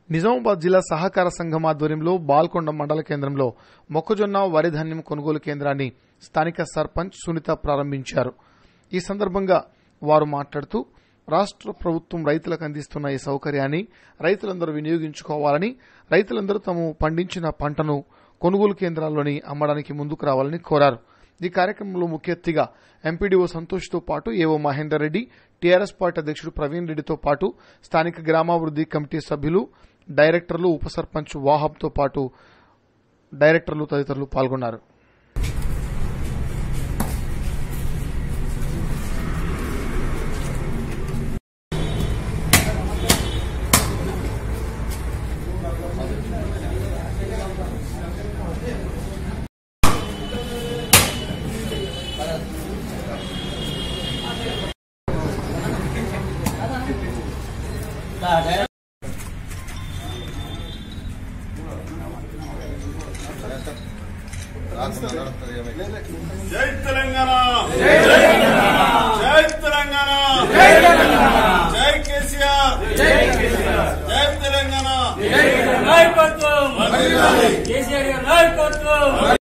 నిజామాబాద్ జిల్లా సహకార సంఘం ఆధ్వర్యంలో బాల్కొండ మండల కేంద్రంలో మొక్కజొన్న వరి ధాన్యం కొనుగోలు కేంద్రాన్ని స్థానిక సర్పంచ్ సునీత ప్రారంభించారు ఈ సందర్భంగా వారు మాట్లాడుతూ రాష్ట్ర ప్రభుత్వం రైతులకు అందిస్తున్న ఈ సౌకర్యాన్ని రైతులందరూ వినియోగించుకోవాలని రైతులందరూ తాము పండించిన పంటను కొనుగోలు కేంద్రాల్లోని అమ్మడానికి ముందుకు రావాలని కోరారు ఈ కార్యక్రమంలో ముఖ్య అతిథిగా ఎంపీడీఓ సంతోష్తో పాటు ఏవో మహేందర్ రెడ్డి టీఆర్ఎస్ పార్టీ అధ్యక్షుడు ప్రవీణ్ రెడ్డితో పాటు స్థానిక గ్రామాభివృద్ధి కమిటీ సభ్యులు డైరెక్టర్లు ఉప సర్పంచ్ వాహబ్తో పాటు డైరెక్టర్లు తదితరులు పాల్గొన్నారు జై తెలంగాణ జై తెలంగాణ జై తెలంగాణ జై తెలంగాణ జై కేసీఆర్ జై కేసీఆర్ జై తెలంగాణ నాయకత్వం కేసీఆర్ గారి నాయకత్వం